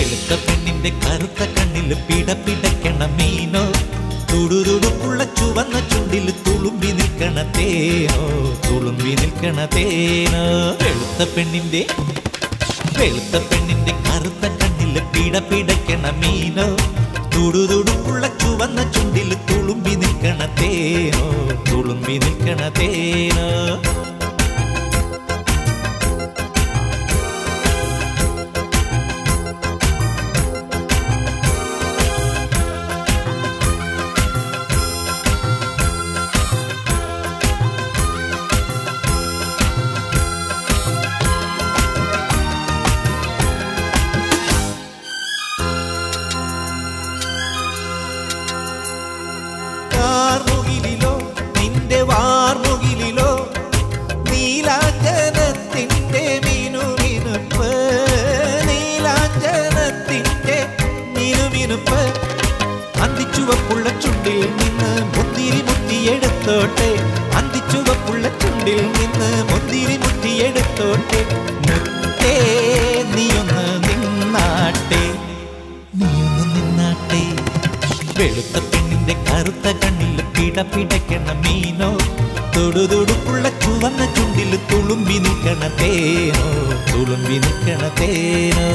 വെളുത്ത പെണ്ണിന്റെ കറുത്ത കണ്ണിൽ പിട പിടയ്ക്കണ മീനോ തുടുതുടുപ്പുള്ള ചുവന്ന ചുണ്ടിൽ തുളുമ്പി നിൽക്കണ തേനോ തുളുമ്പി നിൽക്കണ തേനോ വെളുത്ത പെണ്ണിന്റെ വെളുത്ത പെണ്ണിന്റെ കറുത്ത കണ്ണിൽ പിട പിടയ്ക്കണ മീനോ തുടുതുടുപ്പുള്ള ചുവന്ന ചുണ്ടിൽ തുളുമ്പി നിൽക്കണ തേനോ തുളുമ്പി നിൽക്കണ തേനോ കാർമുകിലിലോ നിന്റെ വാർമുകിലിലോ നീലാഞ്ജനത്തിന്റെ മിനുമിനുപ്പ് നീലാഞ്ജനത്തിന്റെ മിനുമിനുപ്പ് അന്തിച്ചുവപ്പുള്ള ചുണ്ടിൽ നിന്ന് മുന്തിരി മുത്തിയെടുത്തോട്ടെ അന്തിച്ചുവപ്പുള്ള ചുണ്ടിൽ നിന്ന് മുന്തിരി മുത്തിയെടുത്തോട്ടെ മുത്തേ നീയൊന്ന് നിന്നാട്ടെ നീയൊന്ന് നിന്നാട്ടെ വെളുത്ത പെണ്ണിന്റെ കറുത്ത കണ്ണിൽ പിട പിടയ്ക്കണ മീനോ തൊടുതൊടുപ്പുള്ള ചുവന്ന ചുണ്ടിൽ തുളുമ്പി നിൽക്കണ തേനോ തുളുമ്പി നിൽക്കണ തേനോ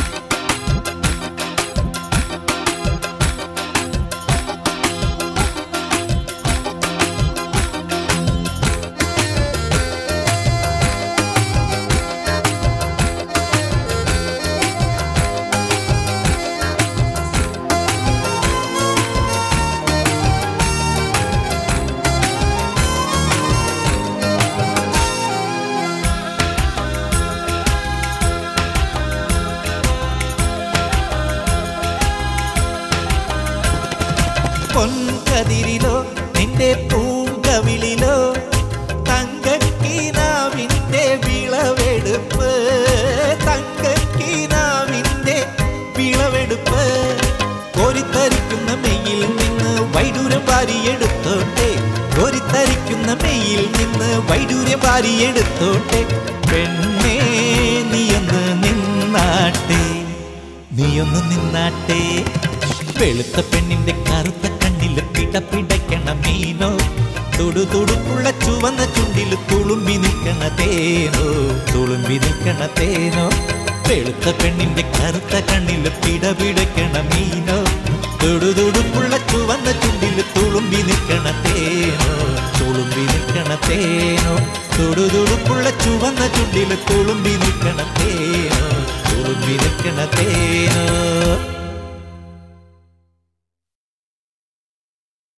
പൊൻകതിരിലോ നിന്റെ പൂങ്കവിളിലോ തങ്കക്കിനാവിന്റെ വിളവെടുപ്പ് തങ്കക്കിനാവിന്റെ വിളവെടുപ്പ് കോരിത്തരിക്കുന്ന മെയ്യിൽ നിന്ന് വൈഡൂരം വാരിയെടുത്തോട്ടെ കോരിത്തരിക്കുന്ന മെയ്യിൽ നിന്ന് വൈഡൂര്യം വാരിയെടുത്തോട്ടെ പെണ്ണേ നീയൊന്ന് നിന്നാട്ടെ നീയൊന്ന് നിന്നാട്ടെ വെളുത്ത പെണ്ണിന്റെ കറുത്ത കണ്ണിൽ പിട പിടയ്ക്കണ മീനോ തുടുതുടുപ്പുള്ള ചുവന്ന ചുണ്ടിൽ തുളുമ്പി നിൽക്കണ തേനോ തുളുമ്പി നിൽക്കണ തേനോ വെളുത്ത പെണ്ണിന്റെ കറുത്ത കണ്ണിൽ പിട പിടയ്ക്കണ മീനോ തുടുതുടുപ്പുള്ള ചുവന്ന ചുണ്ടിൽ തുളുമ്പി നിൽക്കണ തേനോ തുളുമ്പി നിൽക്കണ തേനോ തുടുതുടുപ്പുള്ള ചുവന്ന ചുണ്ടിൽ തുളുമ്പി നിൽക്കണ തേനോ തുളുമ്പി നിൽക്കണ തേനോ